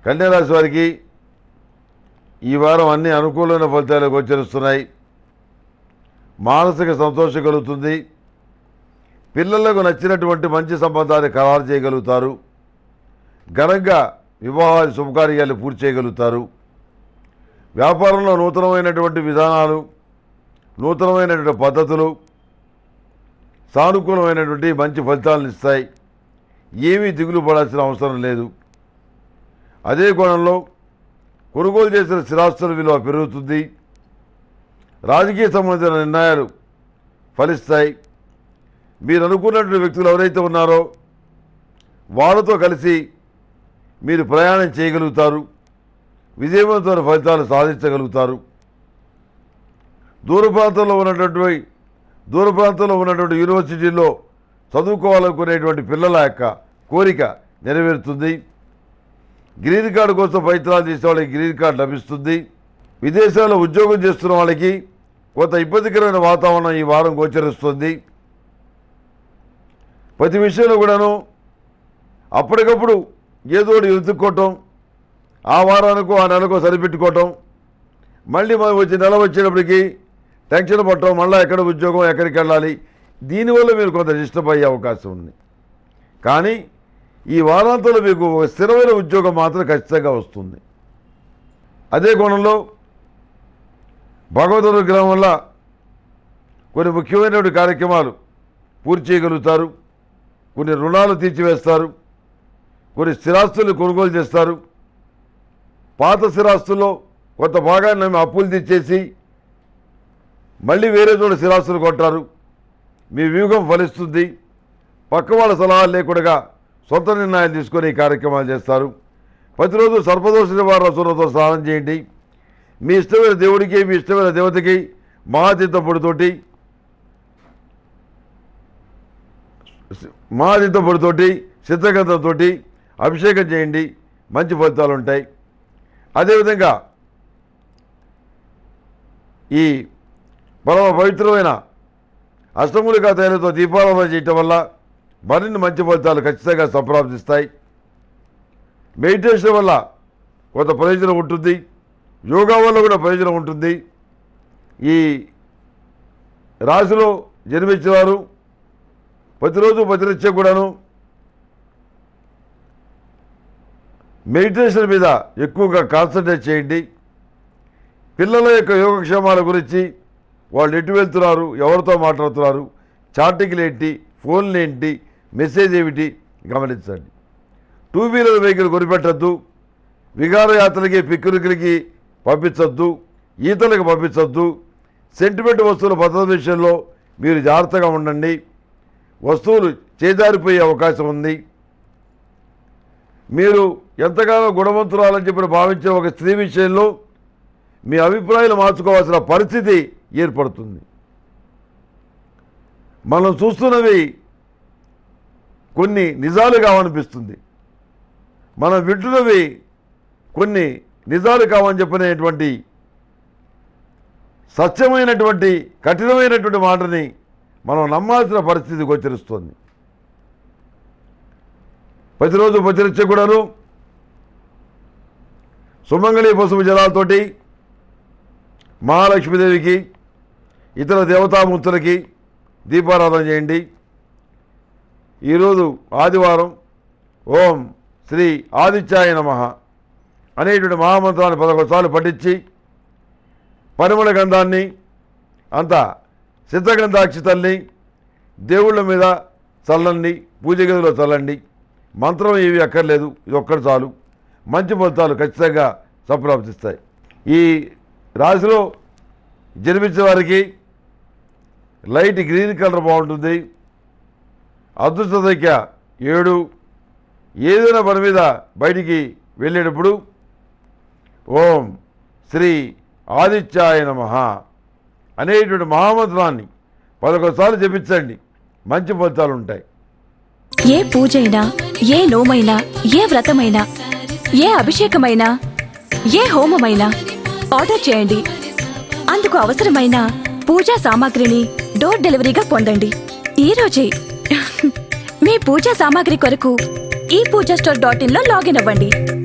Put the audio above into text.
కన్యారాశి వారికి ఈ వారం అన్ని అనుకూలమైన ఫలితాలు గోచరిస్తున్నాయి మానసిక సంతోషం కలుగుతుంది పిల్లలకు నచ్చినటువంటి మంచి సంబంధాన్ని ఖరారు చేయగలుగుతారు ఘనంగా వివాహాది శుభకార్యాలు పూర్తి చేయగలుగుతారు వ్యాపారంలో నూతనమైనటువంటి విధానాలు నూతనమైనటువంటి పద్ధతులు సానుకూలమైనటువంటి మంచి ఫలితాలను ఇస్తాయి ఏమీ దిగులు పడాల్సిన అవసరం లేదు అదే కోణంలో కొనుగోలు చేసిన స్థిరాస్తుల విలువ పెరుగుతుంది రాజకీయ సంబంధించిన నిర్ణయాలు ఫలిస్తాయి మీరు అనుకున్నటువంటి వ్యక్తులు ఎవరైతే ఉన్నారో వాళ్ళతో కలిసి మీరు ప్రయాణం చేయగలుగుతారు విజయవంతమైన ఫలితాలు సాధించగలుగుతారు దూర ప్రాంతంలో ఉన్నటువంటి దూర ప్రాంతంలో ఉన్నటువంటి యూనివర్సిటీల్లో చదువుకోవాలనుకునేటువంటి పిల్లల యొక్క కోరిక నెరవేరుతుంది గ్రీన్ కార్డు కోసం ప్రయత్నాలు చేసే వాళ్ళకి గ్రీన్ కార్డు లభిస్తుంది విదేశాల్లో ఉద్యోగం చేస్తున్న వాళ్ళకి కొంత ఇబ్బందికరమైన వాతావరణం ఈ వారం గోచరిస్తుంది ప్రతి విషయంలో కూడాను అప్పటికప్పుడు ఏదో ఒకటి వెతుక్కోవటం ఆ వారానికో ఆ నెలకో సరిపెట్టుకోవటం మళ్ళీ మనం వచ్చి నెల వచ్చేటప్పటికి టెన్షన్ పట్టడం మళ్ళీ ఎక్కడ ఉద్యోగం ఎక్కడికి వెళ్ళాలి దీనివల్ల మీరు కొంత డిస్టర్బ్ అయ్యే అవకాశం ఉంది కానీ ఈ వారాంతంలో మీకు ఒక స్థిరమైన ఉద్యోగం మాత్రం ఖచ్చితంగా వస్తుంది అదే కోణంలో భగవద్ అనుగ్రహం వల్ల కొన్ని ముఖ్యమైనటువంటి కార్యక్రమాలు పూర్తి చేయగలుగుతారు కొన్ని రుణాలు తీర్చివేస్తారు కొన్ని స్థిరాస్తులు కొనుగోలు చేస్తారు పాత స్థిరాస్తుల్లో కొంత భాగాన్ని ఆమె అప్పులు తెచ్చేసి మళ్ళీ వేరే చోట స్థిరాస్తులు కొంటారు మీ వ్యూహం ఫలిస్తుంది పక్క వాళ్ళ సలహాలు లేకుండా సొంత నిర్ణయాలు తీసుకొని ఈ కార్యక్రమాలు చేస్తారు ప్రతిరోజు సర్పదోష నివారణ సూర్యతో స్నానం చేయండి మీ ఇష్టమైన దేవుడికి మీ ఇష్టమైన దేవతకి మహాతీర్థపుడితోటి మహాతీర్థపుడితోటి చిత్రగంధంతో అభిషేకం చేయండి మంచి ఫలితాలు ఉంటాయి అదేవిధంగా ఈ పరమ పవిత్రమైన అష్టములికా తైలతో దీపారాధన చేయటం వల్ల మరిన్ని మంచి ఫలితాలు ఖచ్చితంగా సంప్రాప్తిస్తాయి మెడిటేషన్ వల్ల కొంత ప్రయోజనం ఉంటుంది యోగా వల్ల కూడా ప్రయోజనం ఉంటుంది ఈ రాశిలో జన్మించిన వారు ప్రతిరోజు ప్రతినిత్యం కూడాను మెడిటేషన్ మీద ఎక్కువగా కాన్సన్ట్రేట్ చేయండి పిల్లల యొక్క యోగక్షేమాల గురించి వాళ్ళు ఎటు వెళ్తున్నారు ఎవరితో మాట్లాడుతున్నారు చాటింగ్లు ఏంటి ఫోన్లు ఏంటి మెసేజ్ ఏమిటి గమనించండి టూ వీలర్ వెహికల్ కొనిపెట్టద్దు విహారయాత్రలకి పిక్నిక్లకి పంపించొద్దు ఈతలకు పంపించొద్దు సెంటిమెంట్ వస్తువుల భద్రత విషయంలో మీరు జాగ్రత్తగా ఉండండి వస్తువులు చేజారిపోయే అవకాశం ఉంది మీరు ఎంతగానో గుణవంతురాలని చెప్పి భావించే ఒక స్త్రీ విషయంలో మీ అభిప్రాయాలు మార్చుకోవాల్సిన పరిస్థితి ఏర్పడుతుంది మనం చూస్తున్నవి కొన్ని నిజాలు కావనిపిస్తుంది మనం వింటున్నవి కొన్ని నిజాలు కావని చెప్పినటువంటి సత్యమైనటువంటి కఠినమైనటువంటి మాటని మనం నమ్మాల్సిన పరిస్థితి గోచరిస్తుంది ప్రతిరోజు ప్రచురించే కూడాను సుమంగళి పసుపు జలాలతోటి మహాలక్ష్మీదేవికి ఇతర దేవతామూర్తులకి దీపారాధన చేయండి ఈరోజు ఆదివారం ఓం శ్రీ ఆదిత్యాయ నమ అనేటువంటి మహామంత్రాన్ని పదకొండు సార్లు పఠించి పరిమళ గంధాన్ని అంత సిద్ధగంధాక్షితల్ని దేవుళ్ళ మీద చల్లండి పూజ గదిలో చల్లండి మంత్రం ఏవి అక్కర్లేదు ఇది ఒక్కటి చాలు మంచి ఫలితాలు ఖచ్చితంగా సంప్రాప్తిస్తాయి ఈ రాశిలో జన్మించిన వారికి లైట్ గ్రీన్ కలర్ బాగుంటుంది అదృష్ట సంఖ్య ఏడు ఏదైనా పని మీద బయటికి వెళ్ళేటప్పుడు ఓం శ్రీ ఆదిత్యాయ నమ అనేటువంటి మహామంత్రాన్ని పదకొండు సార్లు జపించండి మంచి ఫలితాలు ఉంటాయి ఏ పూజైనా ఏ నోమైనా ఏ వ్రతమైనా ఏ అభిషేకమైనా ఏ హోమమైనా ఆర్డర్ చేయండి అందుకు అవసరమైన పూజా సామాగ్రిని డోర్ డెలివరీగా పొందండి ఈ రోజే మీ పూజా సామాగ్రి కొరకు ఈ పూజా స్టోర్ డాట్ ఇన్ లో లాగిన్ అవ్వండి